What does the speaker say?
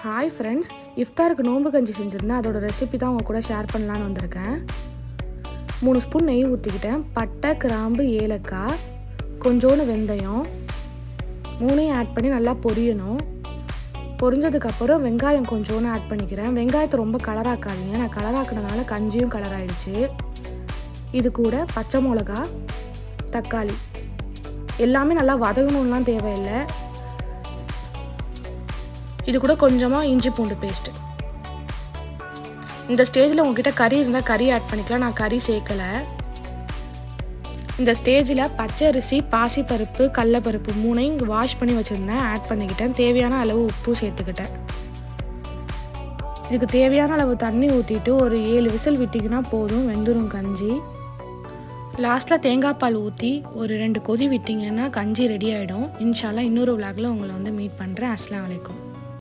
hi friends இஃப்தாருக்கு நோன்பு கஞ்சி செஞ்சுருந்தேன் அதோட ரெசிபி தான் உங்கள் கூட ஷேர் பண்ணலான்னு வந்திருக்கேன் மூணு ஸ்பூன் நெய் ஊற்றிக்கிட்டேன் பட்டை கிராம்பு ஏலக்காய் கொஞ்சோண்டு வெந்தயம் மூணையும் ஆட் பண்ணி நல்லா பொரியணும் பொரிஞ்சதுக்கப்புறம் வெங்காயம் கொஞ்சோன்னு ஆட் பண்ணிக்கிறேன் வெங்காயத்தை ரொம்ப கலராக்காதீங்க நான் கலராக்குனதுனால கஞ்சியும் கலர் ஆயிடுச்சு இது கூட பச்சை மிளகா தக்காளி எல்லாமே நல்லா வதங்கணும்லாம் தேவையில்லை இது கூட கொஞ்சமாக இஞ்சி பூண்டு பேஸ்ட்டு இந்த ஸ்டேஜில் உங்ககிட்ட கறி இருந்தால் கறி ஆட் பண்ணிக்கலாம் நான் கறி சேர்க்கலை இந்த ஸ்டேஜில் பச்சரிசி பாசிப்பருப்பு கடலப்பருப்பு மூணையும் வாஷ் பண்ணி வச்சுருந்தேன் ஆட் பண்ணிக்கிட்டேன் தேவையான அளவு உப்பு சேர்த்துக்கிட்டேன் இதுக்கு தேவையான அளவு தண்ணி ஊற்றிட்டு ஒரு ஏழு விசில் விட்டிங்கன்னா போதும் வெந்துடும் கஞ்சி லாஸ்ட்டில் தேங்காய் பால் ஊற்றி ஒரு ரெண்டு கொதி விட்டிங்கன்னா கஞ்சி ரெடி ஆகிடும் இன்ஷால்லா இன்னொரு விளாகில் உங்களை வந்து மீட் பண்ணுறேன் அஸ்லாம் வலைக்கும்